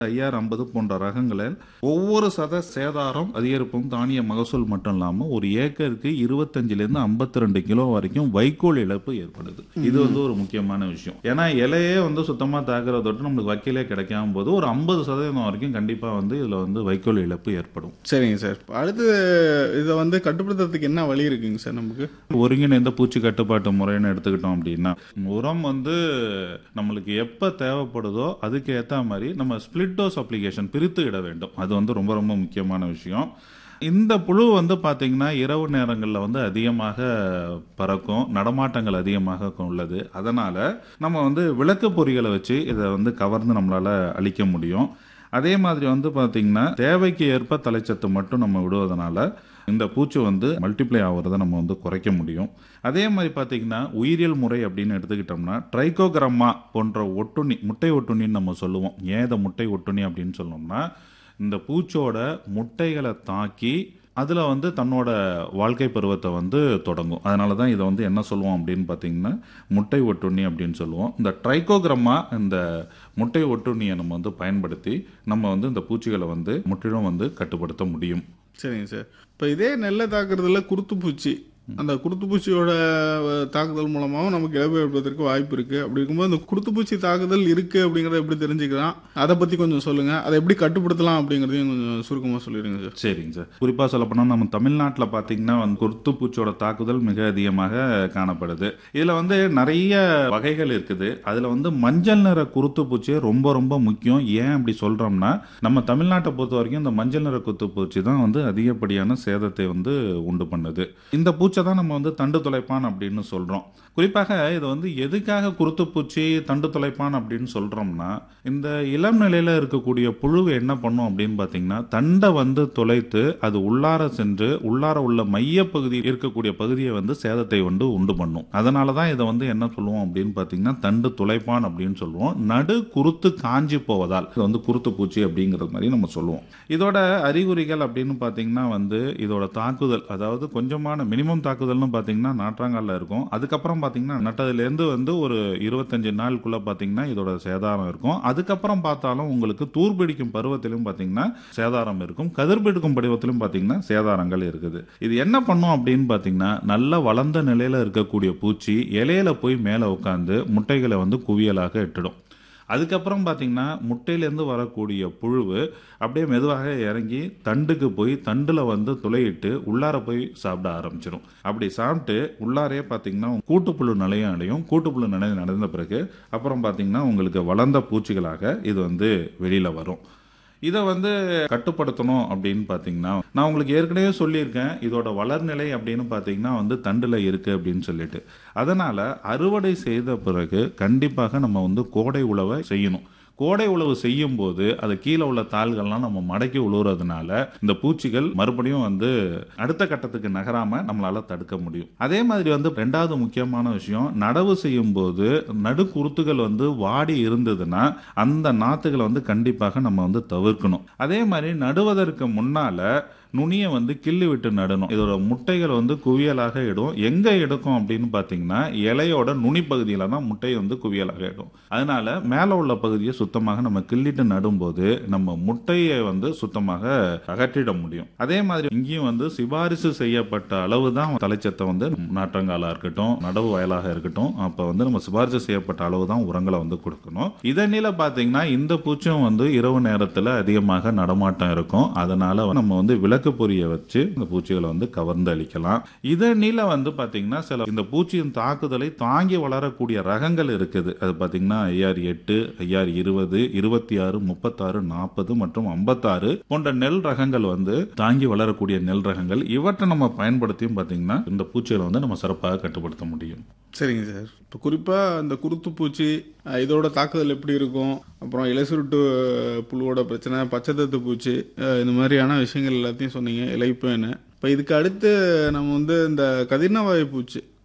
IR ஐம்பது போன்ற ரகங்களில் ஒவ்வொரு சத சேதாரம் அதிகரிப்பும் தானிய மகசூல் மட்டும் இல்லாம ஒரு ஏக்கருக்கு இருபத்தஞ்சுல இருந்து ஐம்பத்தி ரெண்டு கிலோ வரைக்கும் வைக்கோல் இழப்பு ஏற்படுது இது வந்து ஒரு முக்கியமான விஷயம் ஏன்னா இலையே வந்து சுத்தமா தாக்குறத தொட்டு நம்மளுக்கு வைக்கோலே கிடைக்காம போது ஒரு ஐம்பது சதவீதம் வரைக்கும் கண்டிப்பா வந்து இதுல வந்து வைக்கோல் இழப்பு ஏற்படும் சரிங்க சார் அடுத்து இதை வந்து கட்டுப்படுத்துறதுக்கு என்ன வழி இருக்குங்க சார் நமக்கு ஒருங்கிணைந்த பூச்சி கட்டுப்பாட்டு முறைன்னு எடுத்துக்கிட்டோம் அப்படின்னா உரம் வந்து நம்மளுக்கு எப்ப தேவைப்படுதோ அதுக்கு ஏத்த மாதிரி நம்ம ஸ்பிளிட் டோஸ் அப்ளிகேஷன் பிரித்து இட வேண்டும் அது வந்து ரொம்ப ரொம்ப முக்கியமான விஷயம் இந்த புழு வந்து பாத்தீங்கன்னா இரவு நேரங்களில் வந்து அதிகமாக பறக்கும் நடமாட்டங்கள் அதிகமாக உள்ளது அதனால நம்ம வந்து விளக்கு பொறிகளை வச்சு இதை வந்து கவர்ந்து நம்மளால அழிக்க முடியும் அதே மாதிரி வந்து பாத்தீங்கன்னா தேவைக்கு ஏற்ப தலைச்சத்து மட்டும் நம்ம விடுவதனால இந்த பூச்சி வந்து மல்டிப்ளை ஆகுறத நம்ம வந்து குறைக்க முடியும் அதே மாதிரி பார்த்தீங்கன்னா உயிரியல் முறை அப்படின்னு எடுத்துக்கிட்டோம்னா ட்ரைகோகிராமா போன்ற ஒட்டுண்ணி முட்டை ஒட்டுண்ணின்னு நம்ம சொல்லுவோம் ஏன் இதை முட்டை ஒட்டுண்ணி அப்படின்னு சொல்லணும்னா இந்த பூச்சோட முட்டைகளை தாக்கி அதில் வந்து தன்னோட வாழ்க்கை பருவத்தை வந்து தொடங்கும் அதனால தான் இதை வந்து என்ன சொல்லுவோம் அப்படின்னு பார்த்தீங்கன்னா முட்டை ஒட்டுண்ணி அப்படின்னு சொல்லுவோம் இந்த ட்ரைகோகிராமா இந்த முட்டை ஒட்டுண்ணியை நம்ம வந்து பயன்படுத்தி நம்ம வந்து இந்த பூச்சிகளை வந்து முற்றிலும் வந்து கட்டுப்படுத்த முடியும் சரிங்க சார் இப்போ இதே நெல்லை தாக்குறதுல குருத்துப்பூச்சி அந்த குருத்துப்பூச்சியோட அஹ், தாக்குதல் மூலமாகவும் நமக்கு இழப்பு ஏற்படுவதற்கு வாய்ப்பு இருக்கு அப்படி இருக்கும்போது அந்த குருத்துப்பூச்சி தாக்குதல் இருக்கு அப்படிங்கறத எப்படி தெரிஞ்சுக்கலாம் அதை பத்தி கொஞ்சம் சொல்லுங்க அதை எப்படி கட்டுப்படுத்தலாம் அப்படிங்கறதையும் கொஞ்சம் சுருக்கமா சொல்லிடுங்க சார் சரிங்க சார் குறிப்பாக சொல்லப்போனால் நம்ம தமிழ்நாட்டில் பார்த்தீங்கன்னா வந்து குருத்துப்பூச்சியோட தாக்குதல் மிக அதிகமாக காணப்படுது இதில் வந்து நிறைய வகைகள் இருக்குது அதில் வந்து மஞ்சள் நிற குருத்துப்பூச்சி ரொம்ப ரொம்ப முக்கியம் ஏன் அப்படி சொல்கிறோம்னா நம்ம தமிழ்நாட்டை பொறுத்த வரைக்கும் இந்த மஞ்சள் நிற குத்துப்பூச்சி தான் வந்து அதிகப்படியான சேதத்தை வந்து உண்டு பண்ணுது இந்த பூச்சை தான் நம்ம வந்து தண்டு துளைப்பான் அப்படின்னு சொல்கிறோம் குறிப்பாக இது வந்து எதுக்காக குருத்துப்பூச்சி தண்டு துளைப்பான் அப்படின்னு சொல்கிறோம்னா இந்த இளம் நிலையில் இருக்கக்கூடிய புழு என்ன பண்ணும் அப்படின்னு பார்த்தீங்கன்னா தண்டை வந்து துளைத்து அது உள்ளார சென்று உள்ளார உள்ள மையப்பகுதி இருக்கக்கூடிய பகுதியை வந்து சேதத்தை வந்து உண்டு பண்ணும் அதனால தான் இதை வந்து என்ன சொல்லுவோம் அப்படின்னு பார்த்தீங்கன்னா தண்டு துளைப்பான் அப்படின்னு சொல்லுவோம் நடு குருத்து காஞ்சி போவதால் இது வந்து குருத்து பூச்சி அப்படிங்கிறது மாதிரி நம்ம சொல்லுவோம் இதோட அறிகுறிகள் அப்படின்னு பார்த்தீங்கன்னா வந்து இதோட தாக்குதல் அதாவது கொஞ்சமான மினிமம் தாக்குதல்னு பார்த்தீங்கன்னா நாற்றாங்காலில் இருக்கும் அதுக்கப்புறம் பார்த்தீங்கன்னா நட்டதுலேருந்து வந்து ஒரு இருபத்தஞ்சு நாளுக்குள்ள பார்த்தீங்கன்னா இதோட சேதாரம் இருக்கும் அதுக்கப்புறம் பார்த்தாலும் உங்களுக்கு தூர்பிடிக்கும் பருவத்திலும் பார்த்தீங்கன்னா சேதாரம் இருக்கும் கதிர்பிடிக்கும் பருவத்திலும் பார்த்தீங்கன்னா சேதாரங்கள் இருக்குது இது என்ன பண்ணும் அப்படின்னு பார்த்தீங்கன்னா நல்ல வளர்ந்த நிலையில இருக்கக்கூடிய பூச்சி இலையில போய் மேலே உட்காந்து முட்டைகளை வந்து குவியலாக இட்டுடும் அதுக்கப்புறம் பார்த்தீங்கன்னா முட்டையிலேருந்து வரக்கூடிய புழுவு அப்படியே மெதுவாக இறங்கி தண்டுக்கு போய் தண்டில் வந்து துளையிட்டு உள்ளார போய் சாப்பிட ஆரம்பிச்சிடும் அப்படி சாப்பிட்டு உள்ளாரே பார்த்தீங்கன்னா கூட்டுப்புழு நிலையம் அடையும் கூட்டுப்புழு நிலையம் நடந்த பிறகு அப்புறம் பார்த்தீங்கன்னா உங்களுக்கு வளர்ந்த பூச்சிகளாக இது வந்து வெளியில் வரும் இதை வந்து கட்டுப்படுத்தணும் அப்படின்னு பார்த்தீங்கன்னா நான் உங்களுக்கு ஏற்கனவே சொல்லியிருக்கேன் இதோட வளர்நிலை அப்படின்னு பார்த்தீங்கன்னா வந்து தண்டில் இருக்குது அப்படின்னு சொல்லிட்டு அதனால் அறுவடை செய்த பிறகு கண்டிப்பாக நம்ம வந்து கோடை உழவை செய்யணும் கோடை உழவு செய்யும் போது அது கீழே உள்ள தாள்கள்லாம் நம்ம மடக்கி உழுவுறதுனால இந்த பூச்சிகள் மறுபடியும் வந்து அடுத்த கட்டத்துக்கு நகராம நம்மளால தடுக்க முடியும் அதே மாதிரி வந்து ரெண்டாவது முக்கியமான விஷயம் நடவு செய்யும் போது நடுக்குருத்துகள் வந்து வாடி இருந்ததுன்னா அந்த நாத்துகளை வந்து கண்டிப்பாக நம்ம வந்து தவிர்க்கணும் அதே மாதிரி நடுவதற்கு முன்னால நுனியை வந்து கிள்ளி விட்டு நடணும் இதோட முட்டைகள் வந்து குவியலாக இடும் எங்க எடுக்கும் அப்படின்னு பார்த்தீங்கன்னா இலையோட நுனி பகுதியில தான் முட்டை வந்து குவியலாக இடும் அதனால மேலே உள்ள பகுதியை சுத்தமாக நம்ம கிள்ளிட்டு நடும்போது நம்ம முட்டையை வந்து சுத்தமாக அகற்றிட முடியும் அதே மாதிரி இங்கேயும் வந்து சிபாரிசு செய்யப்பட்ட அளவு தான் தலைச்சத்தை வந்து நாற்றங்காலா இருக்கட்டும் நடவு வயலாக இருக்கட்டும் அப்ப வந்து நம்ம சிபாரிசு செய்யப்பட்ட அளவு தான் உரங்களை வந்து கொடுக்கணும் இதனில பாத்தீங்கன்னா இந்த பூச்சும் வந்து இரவு நேரத்துல அதிகமாக நடமாட்டம் இருக்கும் அதனால நம்ம வந்து விளக்கு பொரிய வச்சு இந்த பூச்சிகளை வந்து கவர்ந்து அழிக்கலாம் இதனில வந்து பாத்தீங்கன்னா சில இந்த பூச்சியின் தாக்குதலை தாங்கி வளரக்கூடிய ரகங்கள் இருக்குது அது பாத்தீங்கன்னா ஐஆர் எட்டு ஐஆர் இருபது இருபத்தி ஆறு முப்பத்தாறு நாற்பது மற்றும் ஐம்பத்தாறு போன்ற நெல் ரகங்கள் வந்து தாங்கி வளரக்கூடிய நெல் ரகங்கள் இவற்றை நம்ம பயன்படுத்தியும் பாத்தீங்கன்னா இந்த பூச்சிகளை வந்து நம்ம சிறப்பாக கட்டுப்படுத்த முடியும் சரிங்க சார் இப்போ குறிப்பாக இந்த குருத்துப்பூச்சி அஹ், இதோட தாக்குதல் எப்படி இருக்கும் அப்புறம் இலைசுருட்டு புழுவோட பிரச்சனை பச்சைத்தத்து பூச்சி அஹ், இந்த மாதிரியான விஷயங்கள் எல்லாத்தையும் சொன்னீங்க இலைப்பேன்னு இப்போ இதுக்கு அடுத்து நம்ம வந்து இந்த கதிர்னவாய் பூச்சி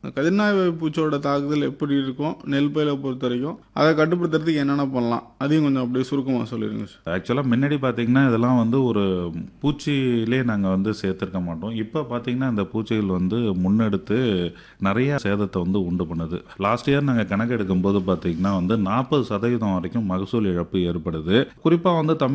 கதிர்நாய் பூச்சியோட தாக்குதல் எப்படி இருக்கும் நெல் பயிரை பொறுத்த வரைக்கும் அதை கட்டுப்படுத்துறதுக்கு என்னென்ன பண்ணலாம் அதையும் கொஞ்சம் அப்படியே சுருக்கமாக சொல்லிடுங்க சார் ஆக்சுவலாக முன்னாடி பார்த்தீங்கன்னா இதெல்லாம் வந்து ஒரு பூச்சியிலே நாங்கள் வந்து சேர்த்துருக்க மாட்டோம் இப்போ பார்த்தீங்கன்னா இந்த பூச்சிகள் வந்து முன்னெடுத்து நிறைய சேதத்தை வந்து உண்டு பண்ணுது லாஸ்ட் இயர் நாங்கள் கணக்கு எடுக்கும்போது பார்த்தீங்கன்னா வந்து நாற்பது சதவீதம் வரைக்கும் மகசூல் இழப்பு ஏற்படுது குறிப்பாக வந்து தமிழ்